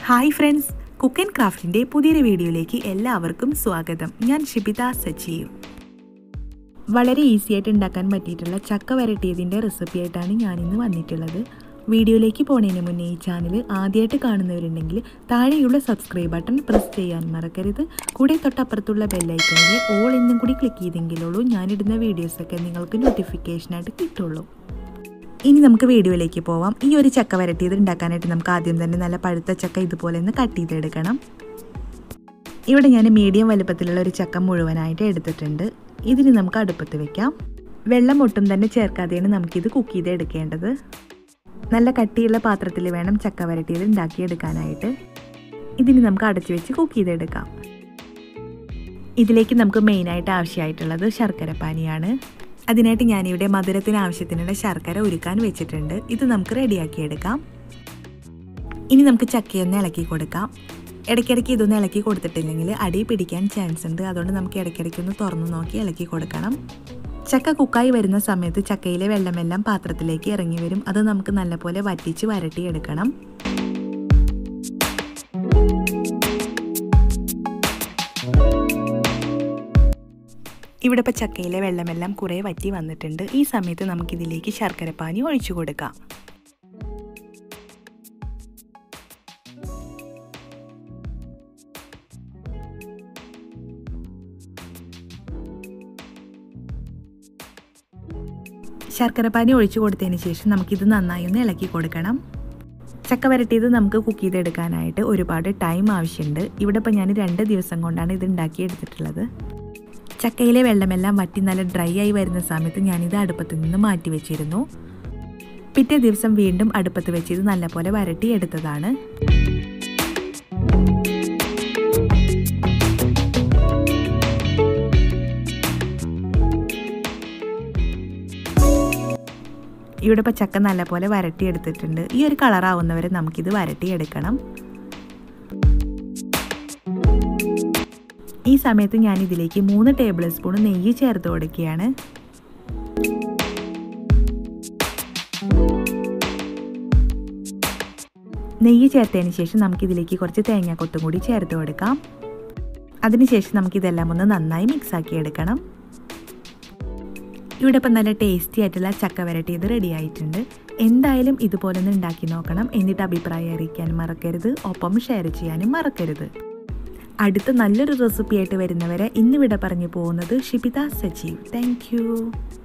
hi friends cook and ക്രാഫ്റ്റിൻ്റെ പുതിയൊരു വീഡിയോയിലേക്ക് എല്ലാവർക്കും സ്വാഗതം ഞാൻ ഷിബിത സജീവ് വളരെ ഈസി ആയിട്ട് ഉണ്ടാക്കാൻ പറ്റിയിട്ടുള്ള ചക്ക വരട്ടിയതിൻ്റെ റെസിപ്പി ആയിട്ടാണ് ഞാനിന്ന് വന്നിട്ടുള്ളത് വീഡിയോയിലേക്ക് പോണതിന് മുന്നേ ഈ ചാനൽ ആദ്യമായിട്ട് കാണുന്നവരുണ്ടെങ്കിൽ താഴെയുള്ള സബ്സ്ക്രൈബ് ബട്ടൺ പ്രസ് ചെയ്യാൻ മറക്കരുത് കൂടെ തൊട്ടപ്പുറത്തുള്ള ബെല്ലൈക്കണിൽ ഓൾ എന്നും കൂടി ക്ലിക്ക് ചെയ്തെങ്കിലുള്ളൂ ഞാനിടുന്ന വീഡിയോസൊക്കെ നിങ്ങൾക്ക് നോട്ടിഫിക്കേഷനായിട്ട് കിട്ടുള്ളൂ ഇനി നമുക്ക് വീഡിയോയിലേക്ക് പോവാം ഈ ഒരു ചക്ക വരട്ടിയത് ഉണ്ടാക്കാനായിട്ട് നമുക്ക് ആദ്യം തന്നെ നല്ല പഴുത്ത ചക്ക ഇതുപോലെ ഒന്ന് കട്ട് ചെയ്തെടുക്കണം ഇവിടെ ഞാൻ മീഡിയം വലുപ്പത്തിലുള്ള ഒരു ചക്ക മുഴുവനായിട്ട് എടുത്തിട്ടുണ്ട് ഇതിന് നമുക്ക് അടുപ്പത്ത് വെക്കാം വെള്ളം ഒട്ടും തന്നെ ചേർക്കാതെയാണ് നമുക്കിത് കുക്ക് ചെയ്ത് എടുക്കേണ്ടത് നല്ല കട്ടിയുള്ള പാത്രത്തിൽ വേണം ചക്ക വരട്ടിയത് ഉണ്ടാക്കിയെടുക്കാനായിട്ട് ഇതിന് നമുക്ക് അടച്ചു വെച്ച് കുക്ക് ചെയ്തെടുക്കാം ഇതിലേക്ക് നമുക്ക് മെയിനായിട്ട് ആവശ്യമായിട്ടുള്ളത് ശർക്കര പാനിയാണ് അതിനായിട്ട് ഞാനിവിടെ മധുരത്തിന് ആവശ്യത്തിനുള്ള ശർക്കര ഉരുക്കാൻ വെച്ചിട്ടുണ്ട് ഇത് നമുക്ക് റെഡിയാക്കി എടുക്കാം ഇനി നമുക്ക് ചക്കയൊന്ന് ഇളക്കി കൊടുക്കാം ഇടയ്ക്കിടയ്ക്ക് ഇതൊന്ന് ഇളക്കി കൊടുത്തിട്ടില്ലെങ്കിൽ അടി പിടിക്കാൻ ചാൻസ് ഉണ്ട് അതുകൊണ്ട് നമുക്ക് ഇടയ്ക്കിടയ്ക്ക് ഒന്ന് തുറന്നു നോക്കി ഇളക്കി കൊടുക്കണം ചക്ക കുക്കായി വരുന്ന സമയത്ത് ചക്കയിലെ വെള്ളമെല്ലാം പാത്രത്തിലേക്ക് ഇറങ്ങി വരും അത് നമുക്ക് നല്ലപോലെ വറ്റിച്ച് വരട്ടിയെടുക്കണം ഇവിടെ ഇപ്പോൾ ചക്കയിലെ വെള്ളമെല്ലാം കുറേ വറ്റി വന്നിട്ടുണ്ട് ഈ സമയത്ത് നമുക്കിതിലേക്ക് ശർക്കരപ്പാനി ഒഴിച്ചു കൊടുക്കാം ശർക്കരപ്പാനി ഒഴിച്ചു കൊടുത്തതിന് ശേഷം നമുക്കിത് നന്നായി ഒന്ന് ഇളക്കി കൊടുക്കണം ചക്ക വരട്ടിയത് നമുക്ക് കുക്ക് ചെയ്തെടുക്കാനായിട്ട് ഒരുപാട് ടൈം ആവശ്യമുണ്ട് ഇവിടെ ഇപ്പോൾ ഞാൻ രണ്ട് ദിവസം കൊണ്ടാണ് ഇത് ഉണ്ടാക്കിയെടുത്തിട്ടുള്ളത് ചക്കയിലെ വെള്ളമെല്ലാം വറ്റി നല്ല ഡ്രൈ ആയി വരുന്ന സമയത്ത് ഞാനിത് അടുപ്പത്ത് നിന്ന് മാറ്റി വെച്ചിരുന്നു പിറ്റേ ദിവസം വീണ്ടും അടുപ്പത്ത് വെച്ച് ഇത് നല്ലപോലെ വരട്ടി എടുത്തതാണ് ഇവിടെ ഇപ്പോൾ ചക്ക നല്ലപോലെ വരട്ടിയെടുത്തിട്ടുണ്ട് ഈ ഒരു കളറാവുന്നവരെ നമുക്കിത് വരട്ടിയെടുക്കണം ഈ സമയത്ത് ഞാൻ ഇതിലേക്ക് മൂന്ന് ടേബിൾ സ്പൂൺ നെയ്യ് ചേർത്ത് കൊടുക്കുകയാണ് നെയ്യ് ചേർത്തതിന് ശേഷം നമുക്കിതിലേക്ക് കുറച്ച് തേങ്ങാക്കൊത്തും കൂടി ചേർത്ത് കൊടുക്കാം അതിനുശേഷം നമുക്കിതെല്ലാം ഒന്ന് നന്നായി മിക്സ് ആക്കി എടുക്കണം ഇവിടെ ഇപ്പം നല്ല ടേസ്റ്റി ആയിട്ടുള്ള ചക്ക വരട്ടിയത് റെഡി ആയിട്ടുണ്ട് എന്തായാലും ഇതുപോലെ ഒന്ന് ഉണ്ടാക്കി നോക്കണം എന്നിട്ട് അഭിപ്രായം അറിയിക്കാൻ മറക്കരുത് ഒപ്പം ഷെയർ ചെയ്യാനും മറക്കരുത് അടുത്ത നല്ലൊരു റെസിപ്പി ആയിട്ട് വരുന്നവരെ ഇന്നിവിടെ പറഞ്ഞു പോകുന്നത് ഷിബിത സജീവ് താങ്ക്